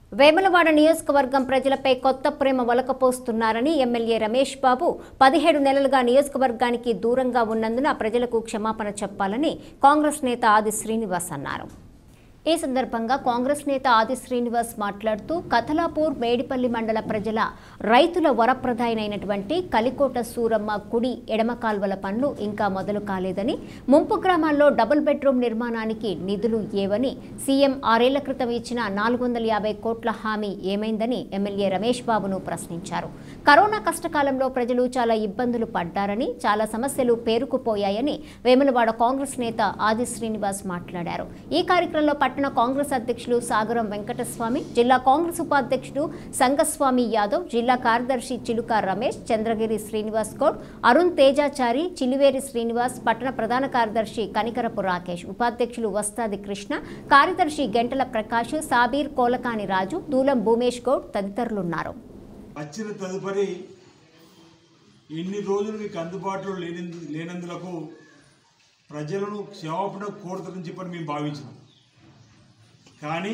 వేములవాడ నియోజకవర్గం ప్రజలపై కొత్త ప్రేమ ఒలకపోస్తున్నారని ఎమ్మెల్యే రమేష్ బాబు పదిహేడు నెలలుగా నియోజకవర్గానికి దూరంగా ఉన్నందున ప్రజలకు క్షమాపణ చెప్పాలని కాంగ్రెస్ నేత ఆది శ్రీనివాస్ అన్నారు ఈ సందర్భంగా కాంగ్రెస్ నేత ఆది శ్రీనివాస్ మాట్లాడుతూ కథలాపూర్ మేడిపల్లి మండల ప్రజల రైతుల వరప్రదాయనైనటువంటి కలికోట సూరమ్మ కుడి ఎడమ కాల్వల పనులు ఇంకా మొదలు కాలేదని ముంపు గ్రామాల్లో డబుల్ బెడ్రూమ్ నిర్మాణానికి నిధులు ఏవని సీఎం ఆరేళ్ల క్రితం ఇచ్చిన నాలుగు వందల యాభై కోట్ల హామీ ఏమైందని ఎమ్మెల్యే రమేష్ బాబును ప్రశ్నించారు కరోనా కష్టకాలంలో ప్రజలు చాలా ఇబ్బందులు పడ్డారని చాలా సమస్యలు పేరుకుపోయాయని వేములవాడ కాంగ్రెస్ నేత ఆది శ్రీనివాస్ మాట్లాడారు ఈ కార్యక్రమంలో పట్టణ కాంగ్రెస్ అధ్యక్షులు సాగరం వెంకటస్వామి జిల్లా కాంగ్రెస్ ఉపాధ్యక్షుడు సంగస్వామి యాదవ్ జిల్లా కార్యదర్శి చిలుక రమేష్ చంద్రగిరి శ్రీనివాస్ గౌడ్ అరుణ్ తేజాచారి చిలివేరి శ్రీనివాస్ పట్టణ ప్రధాన కార్యదర్శి కనికరపు రాకేష్ ఉపాధ్యక్షులు వస్తాది కృష్ణ కార్యదర్శి గంటల ప్రకాష్ సాబీర్ కోలకాని రాజు దూలం భూమేష్ గౌడ్ తదితరులున్నారు వచ్చిన తదుపరి ఎన్ని రోజులు మీకు అందుబాటులో లేని లేనందులకు ప్రజలను క్షమాపణ కోరుతారని చెప్పని మేము భావించినాం కానీ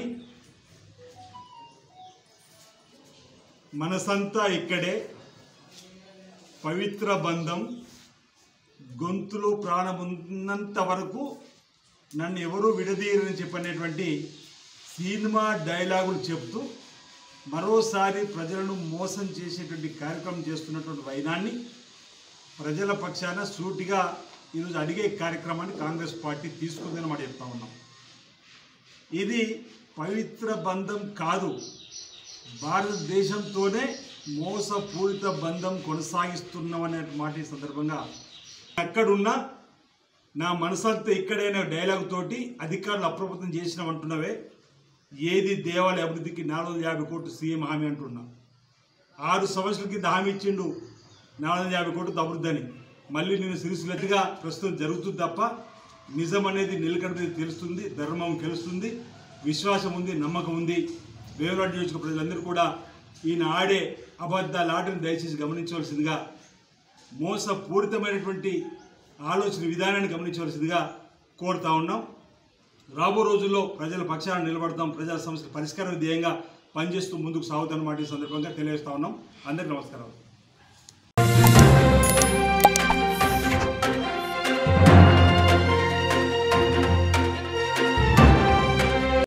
మనసంతా ఇక్కడే పవిత్ర బంధం గొంతులో ప్రాణం ఉన్నంత వరకు నన్ను ఎవరూ విడదీయరని చెప్పనేటువంటి సినిమా డైలాగులు చెప్తూ మరోసారి ప్రజలను మోసం చేసేటువంటి కార్యక్రమం చేస్తున్నటువంటి వైనాన్ని ప్రజల పక్షాన సూటిగా ఈరోజు అడిగే కార్యక్రమాన్ని కాంగ్రెస్ పార్టీ తీసుకుందని మాట చెప్తా ఉన్నాం ఇది పవిత్ర బంధం కాదు భారతదేశంతోనే మోసపూరిత బంధం కొనసాగిస్తున్నామనే మాట ఈ సందర్భంగా ఎక్కడున్నా నా మనసంతా ఇక్కడైన డైలాగ్ తోటి అధికారులు అప్రమత్తం చేసినామంటున్నవే ఏది దేవాలయ అభివృద్ధికి నాలుగు వందల యాభై కోట్లు సీఎం హామీ అంటున్నా ఆరు సంవత్సరాల కింద హామీ ఇచ్చిండు నాలుగు వందల యాభై కోట్లు అభివృద్ధి అని మళ్ళీ నేను సిరిసిలెత్తుగా ప్రస్తుతం జరుగుతుంది తప్ప నిజం అనేది నిలకడ తెలుస్తుంది ధర్మం తెలుస్తుంది విశ్వాసం ఉంది నమ్మకం ఉంది వేవలాంటి నియోజక ప్రజలందరూ కూడా ఈయన ఆడే అబద్ధాల ఆటను దయచేసి గమనించవలసిందిగా మోసపూరితమైనటువంటి ఆలోచన విధానాన్ని గమనించవలసిందిగా కోరుతా ఉన్నాం రాబో రోజుల్లో ప్రజల పక్షాన నిలబడతాం ప్రజల సమస్యల పరిష్కారం ధ్యేయంగా పనిచేస్తూ ముందుకు సాగుతామన్నమాట ఈ సందర్భంగా తెలియజేస్తా ఉన్నాం అందరికీ నమస్కారం